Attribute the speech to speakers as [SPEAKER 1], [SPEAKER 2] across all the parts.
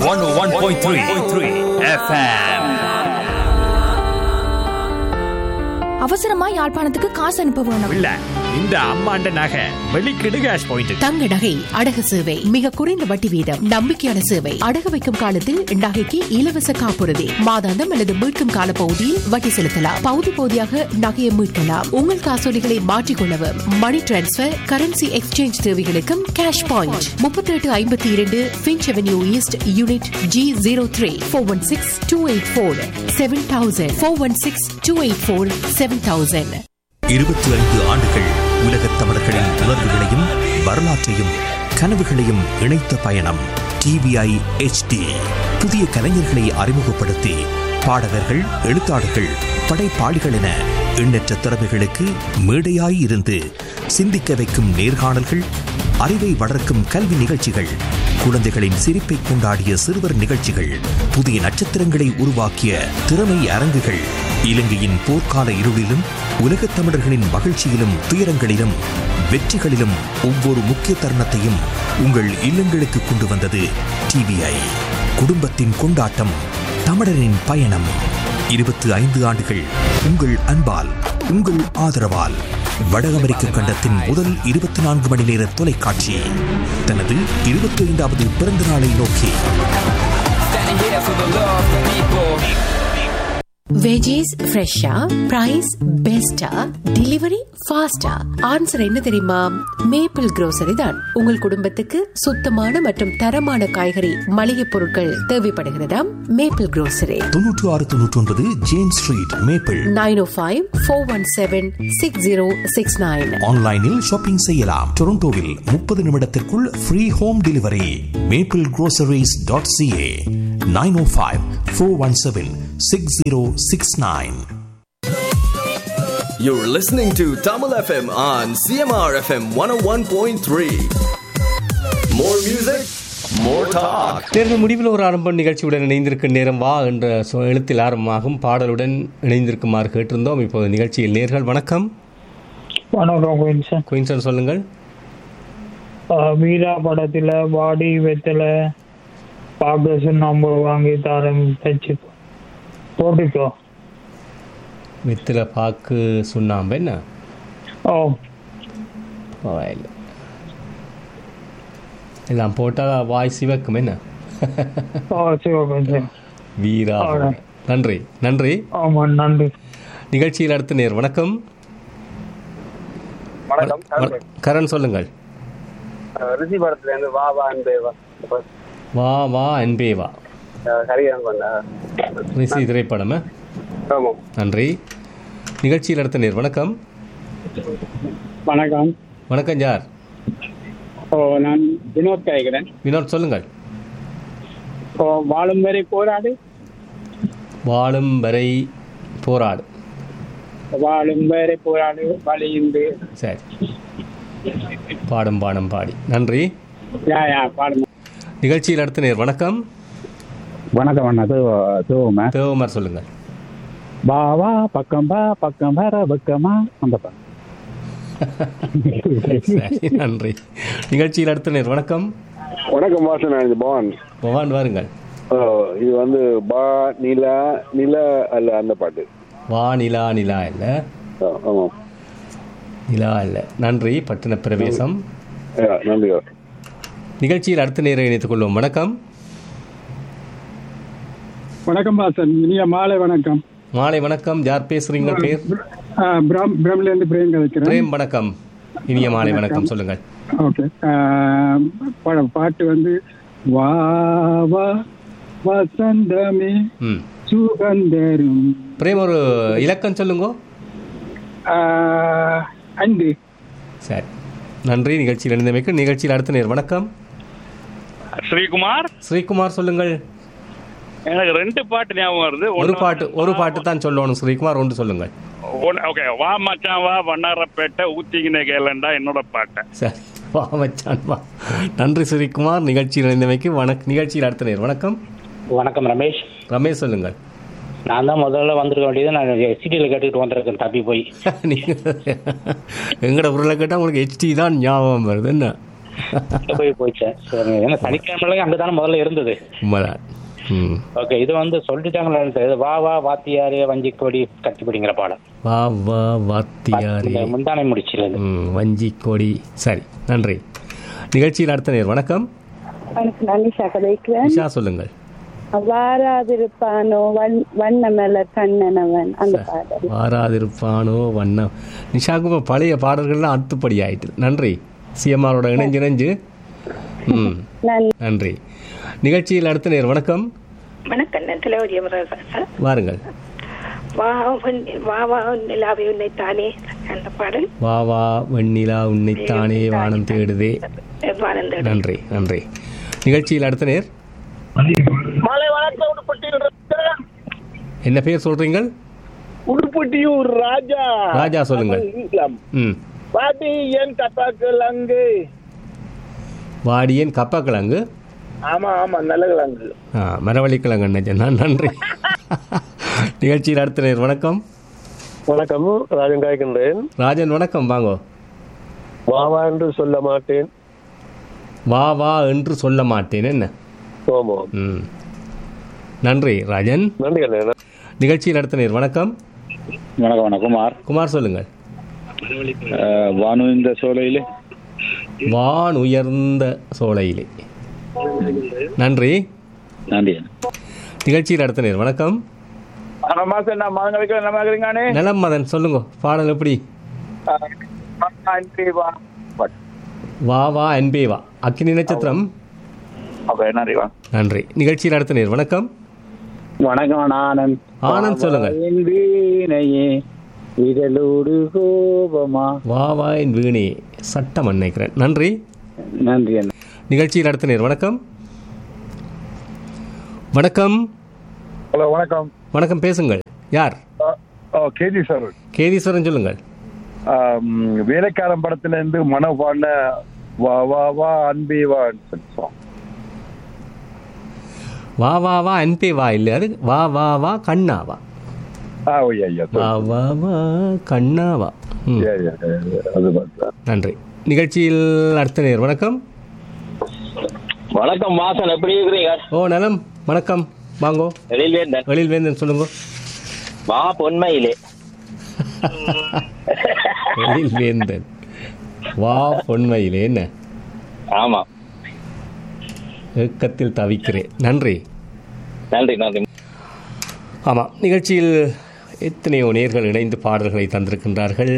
[SPEAKER 1] 101.3 FM.
[SPEAKER 2] அவசரமா யாழ்ப்பாணத்துக்கு காசு அனுப்ப வேணும்
[SPEAKER 1] இல்ல இந்த அம்மாண்ட நகை வெளிக்கிடு கேஷ் பாயிண்ட்
[SPEAKER 3] தங்க நகை அடகு சேவை மிக குறைந்த வட்டி வீதம் நம்பிக்கையான சேவை அடகு வைக்கும் காலத்தில் நகைக்கு இலவச காப்புறுதி மாதாந்தம் அல்லது மீட்கும் கால பகுதியில் வட்டி செலுத்தலாம் பகுதி பகுதியாக நகையை மீட்கலாம் உங்கள் காசோலிகளை மாற்றிக்கொள்ளவும் மணி டிரான்ஸ்பர் கரன்சி எக்ஸ்சேஞ்ச் தேவைகளுக்கும் கேஷ் பாயிண்ட் முப்பத்தி எட்டு ஐம்பத்தி இரண்டு Finch avenue east unit G zero three four one six two eight four seven thousand four one six two eight four seven thousand
[SPEAKER 4] இருபத்தி ஐந்து ஆண்டுகள் உலகத் தமிழர்களின் உணர்வுகளையும் வரலாற்றையும் கனவுகளையும் இணைத்த பயணம் டிவிஐ HD புதிய கலைஞர்களை அறிமுகப்படுத்தி பாடகர்கள் எழுத்தாளர்கள் படைப்பாளிகள் என எண்ணற்ற திறமைகளுக்கு மேடையாய் இருந்து சிந்திக்க வைக்கும் நேர்காணல்கள் அறிவை வளர்க்கும் கல்வி நிகழ்ச்சிகள் குழந்தைகளின் சிரிப்பை கொண்டாடிய சிறுவர் நிகழ்ச்சிகள் புதிய நட்சத்திரங்களை உருவாக்கிய திறமை அரங்குகள் இலங்கையின் போர்க்கால இருளிலும் உலகத் தமிழர்களின் மகிழ்ச்சியிலும் துயரங்களிலும் வெற்றிகளிலும் ஒவ்வொரு முக்கிய தருணத்தையும் உங்கள் இல்லங்களுக்கு கொண்டு வந்தது டிவிஐ குடும்பத்தின் கொண்டாட்டம் தமிழரின் பயணம் இருபத்தி ஐந்து ஆண்டுகள் உங்கள் அன்பால் உங்கள் ஆதரவால் வட அமெரிக்க கண்டத்தின் முதல் இருபத்தி நான்கு மணி நேர தொலைக்காட்சி தனது இருபத்தி ஐந்தாவது பிறந்த நாளை நோக்கி
[SPEAKER 3] வெஜிஸ் ஃப்ரெஷ்ஷா பிரைஸ் பெஸ்டா டெலிவரி ஃபாஸ்டா ஆன்சர் என்ன தெரியுமா மேப்பிள் grocery தான் உங்கள் குடும்பத்துக்கு சுத்தமான மற்றும் தரமான காய்கறி மளிகை பொருட்கள் தேவைப்படுகிறதா மேப்பிள் grocery
[SPEAKER 4] தொன்னூற்று ஆறு தொன்னூற்றி ஒன்பது ஜேம்ஸ் ஸ்ட்ரீட் மேப்பிள்
[SPEAKER 3] நைன் ஓ five four one seven six zero six nine
[SPEAKER 4] ஆன்லைனில் ஷாப்பிங் செய்யலாம் டொரண்டோவில் முப்பது நிமிடத்திற்குள் free home delivery Maple groceries.ca dot CA nine O five four one seven six zero six nine
[SPEAKER 5] You're listening to Tamil FM on CMR FM 101.3. More music, more talk.
[SPEAKER 6] தேர்தல் முடிவில் ஒரு ஆரம்ப நிகழ்ச்சியுடன் இணைந்திருக்கும் நேரம் வா என்ற சொ- எழுத்தில் ஆரம்பமாகும் பாடலுடன் இணைந்திருக்குமாறு கேட்டிருந்தோம் இப்போது நிகழ்ச்சியில் நேர்கள் வணக்கம்
[SPEAKER 7] வணக்கம் குயின்சன்
[SPEAKER 6] குயின்சன் சொல்லுங்கள்
[SPEAKER 7] வீரா படத்துல பாடி வெத்தல பாகசு நம்ம வாங்கி தரம் தச்சு போட்டுக்கோ
[SPEAKER 6] வெத்தில பாக்கு சுண்ணாம்பு என்ன
[SPEAKER 7] ஓ
[SPEAKER 6] பரவாயில்லை எல்லாம் போட்டால் வாய் சிவக்கும் என்ன
[SPEAKER 7] ஓ சிவகுஞ்சன்
[SPEAKER 6] வீரா
[SPEAKER 7] Alright.
[SPEAKER 6] நன்றி நன்றி
[SPEAKER 7] ஆமா நன்றி
[SPEAKER 6] நிகழ்ச்சியில் அடுத்த நேர் வணக்கம்
[SPEAKER 8] வணக்கம்
[SPEAKER 6] வண- கரண் சொல்லுங்கள்
[SPEAKER 8] ரிஷி படத்துல இருந்து வா வா அன்பே வா
[SPEAKER 6] வா வா அன்பே வா
[SPEAKER 8] ஹரிகரன் பண்ண
[SPEAKER 6] ரிஷி திரைப்படம் ஆ?
[SPEAKER 8] ஆமாம்
[SPEAKER 6] நன்றி நிகழ்ச்சியில் அடுத்த நேர் வணக்கம்
[SPEAKER 8] வணக்கம்
[SPEAKER 6] வணக்கம் யார்
[SPEAKER 8] ஓ நான் வினோத் கேட்கிறேன்
[SPEAKER 6] வினோத் சொல்லுங்கள்
[SPEAKER 8] ஓ வாழும் வரை போராடு
[SPEAKER 6] வாழும் வரை போராடு
[SPEAKER 8] வாழும் வரை போராடு வழியுண்டு
[SPEAKER 6] சரி பாடும் பாடும் பாடி நன்றி
[SPEAKER 8] யா யா பாடுங்க
[SPEAKER 6] நிகழ்ச்சியில் அடுத்த நேர் வணக்கம்
[SPEAKER 9] வணக்கம் அண்ணா சிவமே
[SPEAKER 6] தேவமார் சொல்லுங்கள்
[SPEAKER 9] வா வா பக்கம் பா பக்கம் வர பக்கமா அந்த பா
[SPEAKER 6] சரி நன்றி நிகழ்ச்சியில் அடுத்த நேர் வணக்கம்
[SPEAKER 10] வணக்கம் வாசன் இது பவான்
[SPEAKER 6] பவான் வாருங்கள்
[SPEAKER 10] ஓ, இது வந்து பா நிலா நிலா அல்ல அந்த பாட்டு
[SPEAKER 6] வா நிலா நிலா இல்லை
[SPEAKER 10] ஆ, ஆமாம்
[SPEAKER 6] நிலா இல்லை நன்றி பட்டின பிரவேசம்
[SPEAKER 10] ஆ, நன்றி
[SPEAKER 6] நிகழ்ச்சியில் அடுத்த நேரம் இணைத்துக் கொள்வோம் வணக்கம்
[SPEAKER 8] வணக்கம் பாசன் இனிய மாலை வணக்கம்
[SPEAKER 6] மாலை வணக்கம் யார் பேசுறீங்க பேர்
[SPEAKER 8] பிரம் பிரம்ல இருந்து பிரேம் கதைக்கிறேன்
[SPEAKER 6] பிரேம் வணக்கம் இனிய மாலை வணக்கம் சொல்லுங்கள்
[SPEAKER 8] ஓகே பாட்டு வந்து வா வா வசந்தமே
[SPEAKER 6] ம்
[SPEAKER 8] சுகந்தரும்
[SPEAKER 6] பிரேம் ஒரு இலக்கம் சொல்லுங்க
[SPEAKER 8] அண்டு
[SPEAKER 6] சரி நன்றி நிகழ்ச்சியில் இணைந்தமைக்கு நிகழ்ச்சியில் அடுத்த நேர் வணக்கம்
[SPEAKER 11] ஸ்ரீகுமார்
[SPEAKER 6] ஸ்ரீகுமார் சொல்லுங்கள்
[SPEAKER 11] எனக்கு ரெண்டு பாட்டு ஞாபகம் வருது
[SPEAKER 6] ஒரு பாட்டு ஒரு பாட்டு தான் சொல்லணும் ஸ்ரீகுமார் ஒன்று சொல்லுங்கள்
[SPEAKER 11] ஓகே வா மச்சான் வா வண்ணாரப்பேட்டை ஊத்திக்கின கேளண்டா என்னோட பாட்டை
[SPEAKER 6] சரி வா மச்சான் வா நன்றி ஸ்ரீகுமார் நிகழ்ச்சியில் இணைந்தமைக்கு வணக் நிகழ்ச்சியில் அடுத்த நேர் வணக்கம்
[SPEAKER 12] வணக்கம் ரமேஷ்
[SPEAKER 6] ரமேஷ் சொல்லுங்கள்
[SPEAKER 12] நான் தான் முதல்ல வந்திருக்க வேண்டியது நான் சிட்டியில் கேட்டுக்கிட்டு வந்திருக்கேன் தப்பி போய்
[SPEAKER 6] நீங்க எங்கட உருளை கேட்டால் உங்களுக்கு ஹெச்டி தான் ஞாபகம் வருது என்ன
[SPEAKER 12] அங்க போய் போயிட்டேன் சரி ஏன்னா சனிக்கிழமை அங்கதானே முதல்ல இருந்தது
[SPEAKER 6] உண்மைதான் ம்
[SPEAKER 12] ஓகே இது வந்து சொல்லிட்டாங்களா இது வா வா வாத்தியாரே வஞ்சி கொடி கட்டி பிடிங்கிற பாடம்
[SPEAKER 6] வா வா வாத்தியாரே
[SPEAKER 12] இந்த முந்தானை முடிச்சில
[SPEAKER 6] ம் வஞ்சி கொடி சரி நன்றி நிகழ்ச்சியில் அடுத்த நேர் வணக்கம்
[SPEAKER 13] வணக்கம் நான் நிஷா கதைக்கிறேன்
[SPEAKER 6] நிஷா சொல்லுங்கள்
[SPEAKER 13] வாராதிருப்பானோ வண் வண்ணமல கண்ணனவன் அந்த பாடல்
[SPEAKER 6] வாராதிருப்பானோ வண்ணம் நிஷாக்கு இப்போ பழைய பாடல்கள்லாம் அத்துப்படி ஆயிட்டு நன்றி சிஎம்ஆரோட இணைஞ்சு இணைஞ்சு ம் நன்றி நிகழ்ச்சியில் அடுத்த நேர் வணக்கம்
[SPEAKER 14] வணக்கம் நான் திலவதி அமரராசா
[SPEAKER 6] வாருங்கள்
[SPEAKER 14] வா உன்- வா வா உன் நிலாவை உன்னைத்தானே அந்த பாடல்
[SPEAKER 6] வா வா வெண்ணிலா உன்னைத்தானே வானம் தேடுதே
[SPEAKER 14] வானந்த
[SPEAKER 6] நன்றி நன்றி நிகழ்ச்சியில் அடுத்த நேர்
[SPEAKER 15] மாலை வணக்கம் உடுப்பட்டியூர்
[SPEAKER 6] என்ன பேர் சொல்றீங்கள்
[SPEAKER 15] உடுப்பட்டியூர் ராஜா
[SPEAKER 6] ராஜா சொல்லுங்கள்.
[SPEAKER 15] இஸ்லாம்
[SPEAKER 6] ம்
[SPEAKER 15] பாட்டி என் கத்தாக்கள் அங்கு
[SPEAKER 6] வாடியன் கப்பாக்கிழங்கு
[SPEAKER 15] ஆமா ஆமா நல்ல கிழங்கு
[SPEAKER 6] ஆ மரவள்ளிக்கிழங்கு அண்ணன் நான் நன்றி நிகழ்ச்சியில் அடுத்த நேர் வணக்கம்
[SPEAKER 16] வணக்கம் ராஜன் காய்க்கின்றேன்
[SPEAKER 6] ராஜன் வணக்கம் வாங்கோ
[SPEAKER 16] வா வா என்று சொல்ல மாட்டேன்
[SPEAKER 6] வா வா என்று சொல்ல மாட்டேன் என்ன
[SPEAKER 16] ஓமோ
[SPEAKER 6] ம் நன்றி ராஜன்
[SPEAKER 16] நன்றி அண்ணே
[SPEAKER 6] நிகழ்ச்சியில் அடுத்த நேர் வணக்கம்
[SPEAKER 17] வணக்கம் வணக்கம் குமார்
[SPEAKER 6] குமார் சொல்லுங்கள்
[SPEAKER 17] அஹ், வானு இந்த சோலையிலே
[SPEAKER 6] வான் உயர்ந்த சோலையிலே நன்றி
[SPEAKER 17] நன்றி
[SPEAKER 6] நிகழ்ச்சியில் அடுத்த நேர் வணக்கம்
[SPEAKER 15] வணக்கம் மாசம் நான் மகன் வைக்கிறேன் நம்ம இருக்கிறீங்கானே
[SPEAKER 6] நலம் மதன் சொல்லுங்க பாடல் எப்படி வா வா அன்பே வா அக்கினி நட்சத்திரம்
[SPEAKER 17] ஓகே நன்றி வா
[SPEAKER 6] நன்றி நிகழ்ச்சியில் அடுத்த நேர் வணக்கம்
[SPEAKER 9] வணக்கம் ஆனந்த்
[SPEAKER 6] ஆனந்த் சொல்லுங்க
[SPEAKER 9] என் வீணையே விரலோடு கோபமா
[SPEAKER 6] வா வா என் வீணே சட்டம் நினைக்கிறேன் நன்றி
[SPEAKER 9] நன்றி அண்ணா
[SPEAKER 6] நிகழ்ச்சியில் அடுத்த நேர் வணக்கம் வணக்கம்
[SPEAKER 18] ஹலோ வணக்கம்
[SPEAKER 6] வணக்கம் பேசுங்கள் யார்
[SPEAKER 18] ஓ கேஜி சார்
[SPEAKER 6] கேதீஸ்வரன் சொல்லுங்கள்
[SPEAKER 18] வேலைக்காரன் படத்துல இருந்து மன பாடின வா வா வா அன்பே வா song.
[SPEAKER 6] வா வா வா அன்பே வா இல்லை அது வா வா வா கண்ணா வா
[SPEAKER 18] ஆ ஓ யா யா
[SPEAKER 6] வா வா வா கண்ணா வா ம்.
[SPEAKER 18] யா யா அது பார்த்தா
[SPEAKER 6] நன்றி நிகழ்ச்சியில் அடுத்த நேர் வணக்கம்
[SPEAKER 12] வணக்கம் வாசன் எப்படி இருக்கிறீங்க
[SPEAKER 6] ஓ நலம் வணக்கம் வாங்கோ
[SPEAKER 12] எழில்வேந்தன்
[SPEAKER 6] எழில் வேந்தன் சொல்லுங்க
[SPEAKER 12] வா பொன்மையிலே
[SPEAKER 6] எழில் வேந்தன் வா பொன்மையிலே என்ன
[SPEAKER 12] ஆமா
[SPEAKER 6] ஏக்கத்தில் தவிக்கிறேன் நன்றி
[SPEAKER 12] நன்றி நன்றி
[SPEAKER 6] ஆமாம் நிகழ்ச்சியில் எத்தனையோ நேர்கள் இணைந்து பாடல்களை தந்திருக்கின்றார்கள்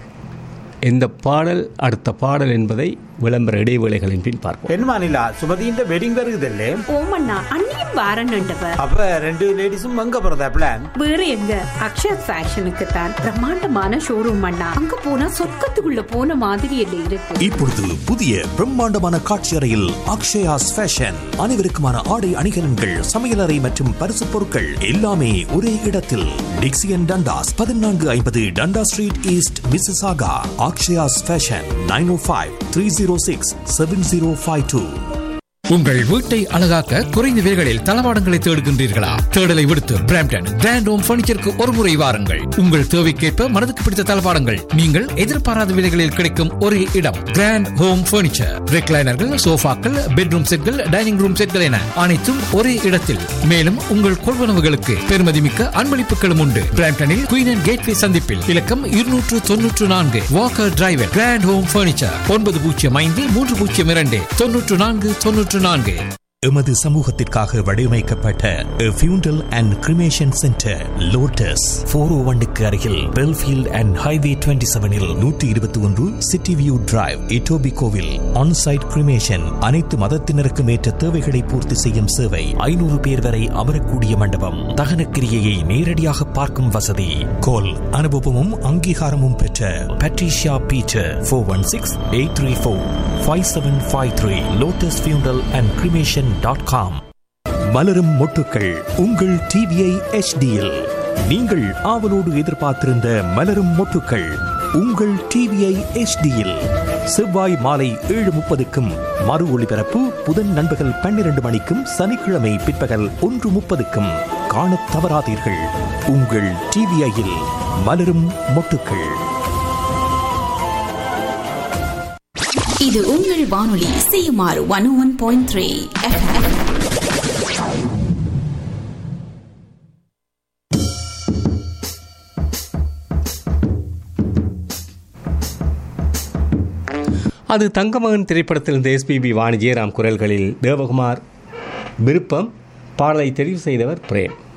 [SPEAKER 6] எந்த பாடல் அடுத்த பாடல் என்பதை விளம்பர இடைவேளைகளின் பின் பார்ப்போம்
[SPEAKER 19] പെൺ മാനില്ല സുമതിന്റെ വെഡിങ് വരുതല്ലേ
[SPEAKER 20] ஓமண்ணா அண்ணியும் வாரன்னுண்டவர்
[SPEAKER 19] അപ്പൊ രണ്ട് ലേഡീസും എങ്ക പറഞ്ഞ പ്ലാൻ
[SPEAKER 20] வேற எங்க அக்ஷயா ஃபேஷனுக்கு தான் பிரம்மாண்டமான ஷோரூம் அண்ணா அங்க போனா சொர்க்கத்துக்குள்ள போன மாதிரி இல்லை இருக்கு
[SPEAKER 4] இப்பொழுது புதிய பிரம்மாண்டமான காட்சி அறையில் அக்ஷயாஸ் ஃபேஷன் அனைவருக்குமான ஆடை அணிகலன்கள் சமையலறை மற்றும் பரிசு பொருட்கள் எல்லாமே ஒரே இடத்தில் டிக்சியன் டண்டாஸ் பதினான்கு ஐம்பது Dundas street east Mississauga Akshaya's fashion nine ஓ five three zero six seven zero five two
[SPEAKER 21] உங்கள் வீட்டை அழகாக்க குறைந்த விலைகளில் தளவாடங்களை தேடுகின்றீர்களா தேடலை விடுத்து பிராம்டன் கிராண்ட் ஹோம் பர்னிச்சருக்கு ஒரு முறை வாருங்கள் உங்கள் தேவைக்கேற்ப மனதுக்கு பிடித்த தளவாடங்கள் நீங்கள் எதிர்பாராத விலைகளில் கிடைக்கும் ஒரே இடம் கிராண்ட் ஹோம் பர்னிச்சர் ரெக்லைனர்கள் சோஃபாக்கள் பெட்ரூம் செட்கள் டைனிங் ரூம் செட்கள் என அனைத்தும் ஒரே இடத்தில் மேலும் உங்கள் கொள்வனவுகளுக்கு பெருமதிமிக்க அன்பளிப்புகளும் உண்டு பிராம்டனில் குயின் அண்ட் கேட்வே சந்திப்பில் இலக்கம் இருநூற்று தொன்னூற்று நான்கு Walker driver grand home furniture ஒன்பது பூஜ்ஜியம் ஐந்து மூன்று பூஜ்ஜியம் இரண்டு தொன்னூற்று நான்கு தொன்னூற்று நான்கு
[SPEAKER 4] எமது சமூகத்திற்காக வடிவமைக்கப்பட்ட funeral and cremation centre Lotus four oh ஒன்னுக்கு அருகில் பெல்ஃபீல்ட் அண்ட் ஹைவே டுவெண்ட்டி செவனில் நூற்றி இருபத்தி ஒன்று சிட்டி வியூ டிரைவ் இட்டோபி கோவில் ஆன்சைட் கிரிமேஷன் அனைத்து மதத்தினருக்கும் ஏற்ற தேவைகளை பூர்த்தி செய்யும் சேவை ஐநூறு பேர் வரை அமரக்கூடிய மண்டபம் தகன கிரியையை நேரடியாக பார்க்கும் வசதி கோல் அனுபவமும் அங்கீகாரமும் பெற்ற Patricia Peter four one six eight three four five seven five three Lotus funeral and cremation dot com மலரும் மொட்டுக்கள் உங்கள் டிவிஐ எச்டியில் நீங்கள் ஆவலோடு எதிர்பார்த்திருந்த மலரும் மொட்டுக்கள் உங்கள் டிவிஐ எச்டியில் செவ்வாய் மாலை ஏழு முப்பதுக்கும் மறு ஒளிபரப்பு புதன் நண்பகல் பன்னிரண்டு மணிக்கும் சனிக்கிழமை பிற்பகல் ஒன்று முப்பதுக்கும் காணத் தவறாதீர்கள் உங்கள் டிவிஐயில் மலரும் மொட்டுக்கள்
[SPEAKER 2] இது உங்கள் வானொலி CMR one one point three
[SPEAKER 6] அது தங்கமகன் திரைப்படத்தில் இருந்த எஸ்பிபி வாணி ஜெயராம் குரல்களில் தேவகுமார் விருப்பம் பாடலை தெரிவு செய்தவர் பிரேம்